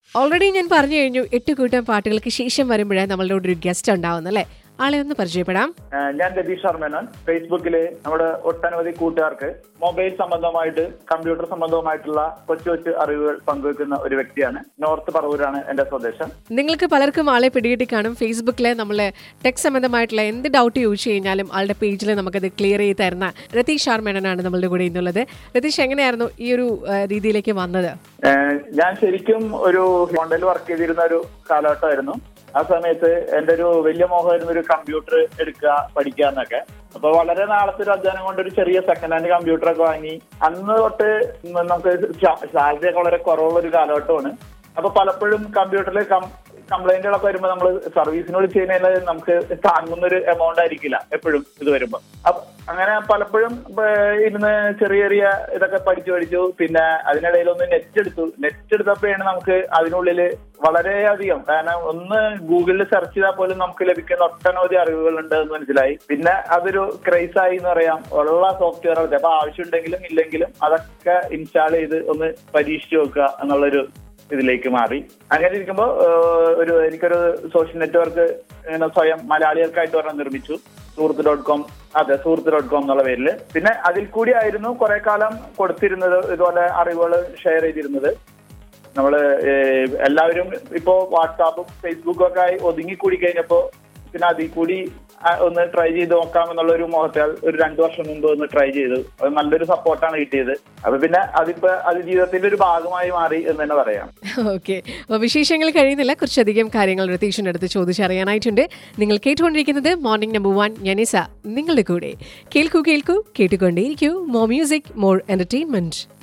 already ഞാൻ പറഞ്ഞു കഴിഞ്ഞു എട്ട് കൂട്ടം പാട്ടുകൾക്ക് ശേഷം വരുമ്പോഴേ നമ്മളുടെ കൂടെ ഒരു ഗസ്റ്റ് ഉണ്ടാവുന്നു അല്ലേ ആളെ ഒന്ന് പരിചയപ്പെടാം ഏഹ് ഞാൻ രതീഷ് ശർമ്മേനൻ ഫേസ്ബുക്കില് നമ്മുടെ ഒട്ടനവധി കൂട്ടുകാർക്ക് മൊബൈൽ സംബന്ധമായിട്ട് കമ്പ്യൂട്ടർ സംബന്ധമായിട്ടുള്ള കൊച്ചു കൊച്ചു അറിവുകൾ പങ്കുവെക്കുന്ന ഒരു വ്യക്തിയാണ് നോർത്ത് പറവൂരാണ് എന്റെ സ്വദേശം നിങ്ങൾക്ക് പലർക്കും ആളെ പിടികിട്ടി കാണും ഫേസ്ബുക്കിൽ നമ്മൾ ടെക് സംബന്ധമായിട്ടുള്ള എന്ത് ഡൗട്ട് ചോദിച്ചു കഴിഞ്ഞാലും ആളുടെ പേജിൽ നമുക്കത് ക്ലിയർ ചെയ്ത് തരുന്ന രതീഷ് ഷാർമേനനാണ് നമ്മളുടെ കൂടെ ഇന്നുള്ളത് രതീഷ് എങ്ങനെയായിരുന്നു ഈ ഒരു ആ, രീതിയിലേക്ക് വന്നത് ഏഹ് ഞാൻ ശരിക്കും ഒരു ഹോണ്ടയിൽ വർക്ക് ചെയ്തിരുന്ന ഒരു കാലഘട്ടമായിരുന്നു ആ സമയത്ത് എന്റെ ഒരു വലിയ മോഹമായിരുന്നു ഒരു കമ്പ്യൂട്ടർ എടുക്കുക പഠിക്കുക എന്നൊക്കെ അപ്പൊ വളരെ നാളത്തെ ഒരു അധ്വാനം കൊണ്ട് ഒരു ചെറിയ സെക്കൻഡ് ഹാൻഡ് കമ്പ്യൂട്ടർ ഒക്കെ വാങ്ങി അന്ന് തൊട്ട് നമുക്ക് സാലറി ഒക്കെ വളരെ കുറവുള്ള ഒരു കാലഘട്ടമാണ് അപ്പൊ പലപ്പോഴും കമ്പ്യൂട്ടറിൽ കംപ്ലൈന്റുകളൊക്കെ വരുമ്പോൾ നമ്മൾ സർവീസിന് വിളിച്ച് കഴിഞ്ഞാൽ നമുക്ക് താങ്ങുന്ന ഒരു എമൗണ്ട് ആയിരിക്കില്ല എപ്പോഴും ഇത് വരുമ്പോ അപ്പൊ അങ്ങനെ പലപ്പോഴും ഏഹ്, ഇരുന്ന് ചെറിയ ചെറിയ ഇതൊക്കെ പഠിച്ചു പഠിച്ചു പിന്നെ അതിനിടയിൽ ഒന്ന് നെറ്റ് എടുത്തു നെറ്റ് എടുത്തപ്പോഴാണ് നമുക്ക് അതിനുള്ളിൽ വളരെയധികം കാരണം ഒന്ന് ഗൂഗിളിൽ സെർച്ച് ചെയ്താൽ പോലും നമുക്ക് ലഭിക്കുന്ന ഒട്ടനവധി അറിവുകളുണ്ട് എന്ന് മനസ്സിലായി പിന്നെ അതൊരു ക്രൈസ് ആയി എന്ന് പറയാം ഉള്ള സോഫ്റ്റ്വെയർ അപ്പൊ ആവശ്യമുണ്ടെങ്കിലും ഇല്ലെങ്കിലും അതൊക്കെ ഇൻസ്റ്റാൾ ചെയ്ത് ഒന്ന് പരീക്ഷിച്ചു നോക്കുക എന്നുള്ളൊരു ഇതിലേക്ക് മാറി അങ്ങനെ ഇരിക്കുമ്പോൾ ഒരു എനിക്കൊരു സോഷ്യൽ നെറ്റ്വർക്ക് ഇങ്ങനെ സ്വയം മലയാളികൾക്കായിട്ട് ഒരെണ്ണം നിർമ്മിച്ചു സുഹൃത്ത് ഡോട്ട് കോം അതെ സുഹൃത്ത് ഡോട്ട് കോം എന്നുള്ള പേരിൽ പിന്നെ അതിൽ കൂടി ആയിരുന്നു കുറെ കാലം കൊടുത്തിരുന്നത് ഇതുപോലെ അറിവുകൾ ഷെയർ ചെയ്തിരുന്നത് നമ്മള് ഏഹ്, എല്ലാവരും ഇപ്പോ വാട്സാപ്പും ഫേസ്ബുക്കും ഒക്കെ ആയി ഒതുങ്ങിക്കൂടി കഴിഞ്ഞപ്പോ പിന്നെ അതിൽ കൂടി ആ, ഒന്ന് ട്രൈ ചെയ്ത് നോക്കാം എന്നുള്ള ഒരു മോഹത്താൽ ഒരു രണ്ടു വർഷം മുമ്പ് ഒന്ന് ട്രൈ ചെയ്തു അത് നല്ലൊരു സപ്പോർട്ടാണ് കിട്ടിയത് അപ്പൊ പിന്നെ അതിപ്പോ അത് ജീവിതത്തിന്റെ ഒരു ഭാഗമായി മാറി എന്ന് തന്നെ പറയാം ഓക്കെ അപ്പോൾ വിശേഷങ്ങൾ കഴിയുന്നില്ല കുറച്ചധികം കാര്യങ്ങൾ രതീഷിൻ്റെ അടുത്ത് ചോദിച്ചറിയാനായിട്ടുണ്ട് നിങ്ങൾ കേട്ടുകൊണ്ടിരിക്കുന്നത് മോർണിംഗ് നമ്പർ വൺ ഞാനിസ നിങ്ങളുടെ കൂടെ കേൾക്കൂ കേൾക്കൂ കേട്ടുകൊണ്ടേയിരിക്കൂ മോർ മ്യൂസിക് മോർ എന്റർടൈൻമെന്റ്